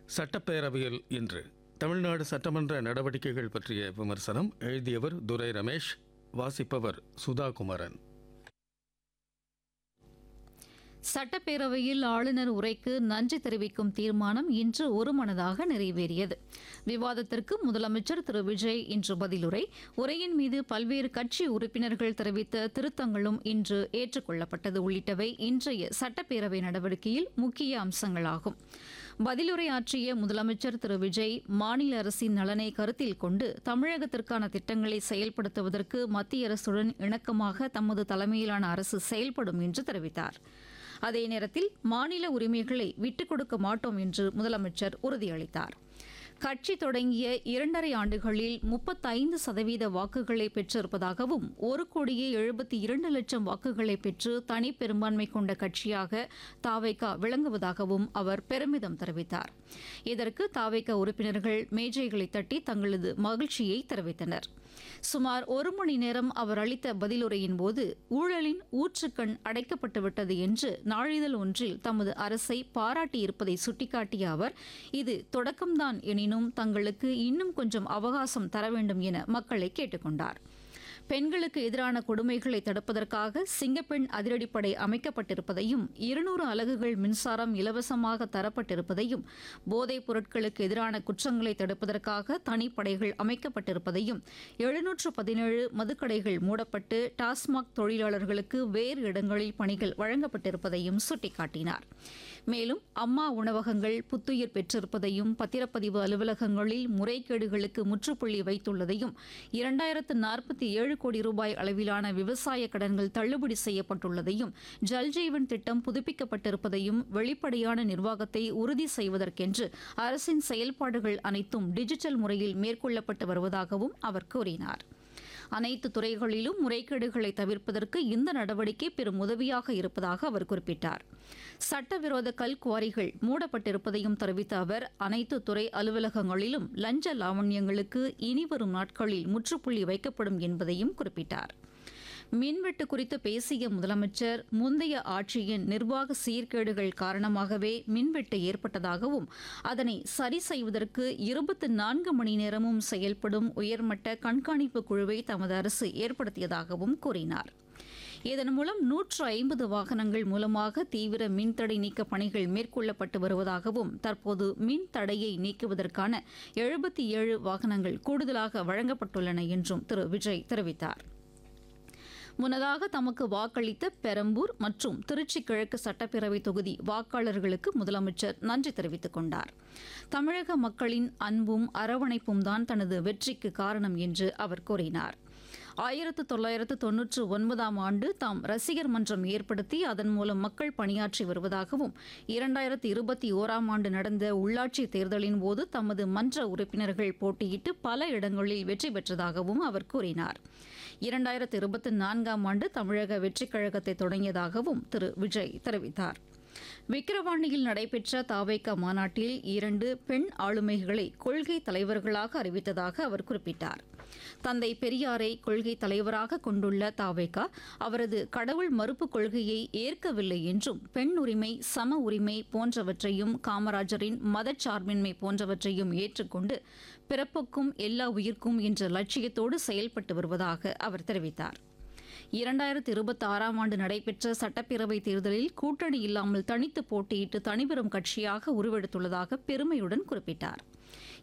சட்டப்பேரவையில் இன்று தமிழ்நாடு சட்டமன்ற நடவடிக்கைகள் பற்றிய விமர்சனம் எழுதியவர் துரை ரமேஷ் வாசிப்பவர் சுதா குமரன் சட்டப்பேரவையில் ஆளுநர் உரைக்கு நன்றி தெரிவிக்கும் தீர்மானம் இன்று ஒருமனதாக நிறைவேறியது விவாதத்திற்கு முதலமைச்சர் திரு விஜய் இன்று பதிலுரை உரையின் மீது பல்வேறு கட்சி உறுப்பினர்கள் தெரிவித்த திருத்தங்களும் இன்று ஏற்றுக்கொள்ளப்பட்டது உள்ளிட்டவை இன்றைய சட்டப்பேரவை நடவடிக்கையில் முக்கிய அம்சங்களாகும் பதிலுரை ஆற்றிய முதலமைச்சர் திரு விஜய் மாநில அரசின் நலனை கருத்தில் கொண்டு தமிழகத்திற்கான திட்டங்களை செயல்படுத்துவதற்கு மத்திய அரசுடன் இணக்கமாக தமது தலைமையிலான அரசு செயல்படும் என்று தெரிவித்தார் அதே நேரத்தில் மாநில உரிமைகளை விட்டுக் கொடுக்க மாட்டோம் என்று முதலமைச்சர் உறுதியளித்தார் கட்சி தொடங்கிய இரண்டரை ஆண்டுகளில் முப்பத்தைந்து சதவீத வாக்குகளை பெற்றிருப்பதாகவும் ஒரு கோடியே எழுபத்தி இரண்டு லட்சம் வாக்குகளை பெற்று தனி பெரும்பான்மை கொண்ட கட்சியாக தாவைக்கா விளங்குவதாகவும் அவர் பெருமிதம் தெரிவித்தார் இதற்கு தாவைக்கா உறுப்பினர்கள் மேஜைகளை தட்டி தங்களது மகிழ்ச்சியை தெரிவித்தனர் சுமார் ஒரு மணி நேரம் அவர் அளித்த பதிலுரையின் போது ஊழலின் ஊற்றுக்கண் அடைக்கப்பட்டுவிட்டது என்று நாளிதழ் ஒன்றில் தமது அரசை பாராட்டியிருப்பதை சுட்டிக்காட்டிய அவர் இது தொடக்கம்தான் எனினும் தங்களுக்கு இன்னும் கொஞ்சம் அவகாசம் தர வேண்டும் என மக்களை கேட்டுக்கொண்டார் பெண்களுக்கு எதிரான கொடுமைகளை தடுப்பதற்காக சிங்கப்பெண் அதிரடிப்படை அமைக்கப்பட்டிருப்பதையும் இருநூறு அலகுகள் மின்சாரம் இலவசமாக தரப்பட்டிருப்பதையும் போதைப் பொருட்களுக்கு எதிரான குற்றங்களை தடுப்பதற்காக தனிப்படைகள் அமைக்கப்பட்டிருப்பதையும் எழுநூற்று பதினேழு மதுக்கடைகள் மூடப்பட்டு டாஸ்மாக் தொழிலாளர்களுக்கு வேறு இடங்களில் பணிகள் வழங்கப்பட்டிருப்பதையும் சுட்டிக்காட்டினார் மேலும் அம்மா உணவகங்கள் புத்துயிர் பெற்றிருப்பதையும் பத்திரப்பதிவு அலுவலகங்களில் முறைகேடுகளுக்கு முற்றுப்புள்ளி வைத்துள்ளதையும் இரண்டாயிரத்து நாற்பத்தி ஏழு கோடி ரூபாய் அளவிலான விவசாய கடன்கள் தள்ளுபடி செய்யப்பட்டுள்ளதையும் ஜல்ஜீவன் திட்டம் புதுப்பிக்கப்பட்டிருப்பதையும் வெளிப்படையான நிர்வாகத்தை உறுதி செய்வதற்கென்று அரசின் செயல்பாடுகள் அனைத்தும் டிஜிட்டல் முறையில் மேற்கொள்ளப்பட்டு வருவதாகவும் அவர் கூறினார் அனைத்து துறைகளிலும் முறைகேடுகளை தவிர்ப்பதற்கு இந்த நடவடிக்கை பெரும் உதவியாக இருப்பதாக அவர் குறிப்பிட்டார் சட்டவிரோத கல் குவாரிகள் மூடப்பட்டிருப்பதையும் தெரிவித்த அவர் அனைத்து துறை அலுவலகங்களிலும் லஞ்ச லாவண்யங்களுக்கு இனிவரும் நாட்களில் முற்றுப்புள்ளி வைக்கப்படும் என்பதையும் குறிப்பிட்டார் மின்வெட்டு குறித்து பேசிய முதலமைச்சர் முந்தைய ஆட்சியின் நிர்வாக சீர்கேடுகள் காரணமாகவே மின்வெட்டு ஏற்பட்டதாகவும் அதனை சரி செய்வதற்கு இருபத்தி நான்கு மணி நேரமும் செயல்படும் உயர்மட்ட கண்காணிப்பு குழுவை தமது அரசு ஏற்படுத்தியதாகவும் கூறினார் இதன் மூலம் நூற்று ஐம்பது வாகனங்கள் மூலமாக தீவிர மின்தடை நீக்க பணிகள் மேற்கொள்ளப்பட்டு வருவதாகவும் தற்போது மின் தடையை நீக்குவதற்கான எழுபத்தி ஏழு வாகனங்கள் கூடுதலாக வழங்கப்பட்டுள்ளன என்றும் திரு விஜய் தெரிவித்தார் முன்னதாக தமக்கு வாக்களித்த பெரம்பூர் மற்றும் திருச்சி கிழக்கு சட்டப்பேரவை தொகுதி வாக்காளர்களுக்கு முதலமைச்சர் நன்றி தெரிவித்துக் கொண்டார் தமிழக மக்களின் அன்பும் அரவணைப்பும் தான் தனது வெற்றிக்கு காரணம் என்று அவர் கூறினார் ஆயிரத்து தொள்ளாயிரத்து தொன்னூற்று ஒன்பதாம் ஆண்டு தாம் ரசிகர் மன்றம் ஏற்படுத்தி அதன் மூலம் மக்கள் பணியாற்றி வருவதாகவும் இரண்டாயிரத்து இருபத்தி ஓராம் ஆண்டு நடந்த உள்ளாட்சி தேர்தலின் போது தமது மன்ற உறுப்பினர்கள் போட்டியிட்டு பல இடங்களில் வெற்றி பெற்றதாகவும் அவர் கூறினார் இரண்டாயிரத்து இருபத்தி நான்காம் ஆண்டு தமிழக வெற்றிக் கழகத்தை தொடங்கியதாகவும் திரு விஜய் தெரிவித்தார் விக்கிரவாண்டியில் நடைபெற்ற தாவேக்கா மாநாட்டில் இரண்டு பெண் ஆளுமைகளை கொள்கை தலைவர்களாக அறிவித்ததாக அவர் குறிப்பிட்டார் தந்தை பெரியாரை கொள்கை தலைவராக கொண்டுள்ள தாவேகா அவரது கடவுள் மறுப்பு கொள்கையை ஏற்கவில்லை என்றும் பெண் உரிமை சம உரிமை போன்றவற்றையும் காமராஜரின் மதச்சார்பின்மை போன்றவற்றையும் ஏற்றுக்கொண்டு பிறப்புக்கும் எல்லா உயிர்க்கும் என்ற லட்சியத்தோடு செயல்பட்டு வருவதாக அவர் தெரிவித்தார் இரண்டாயிரத்தி இருபத்தி ஆறாம் ஆண்டு நடைபெற்ற சட்டப்பேரவைத் தேர்தலில் கூட்டணி இல்லாமல் தனித்து போட்டியிட்டு தனிபெரும் கட்சியாக உருவெடுத்துள்ளதாக பெருமையுடன் குறிப்பிட்டார்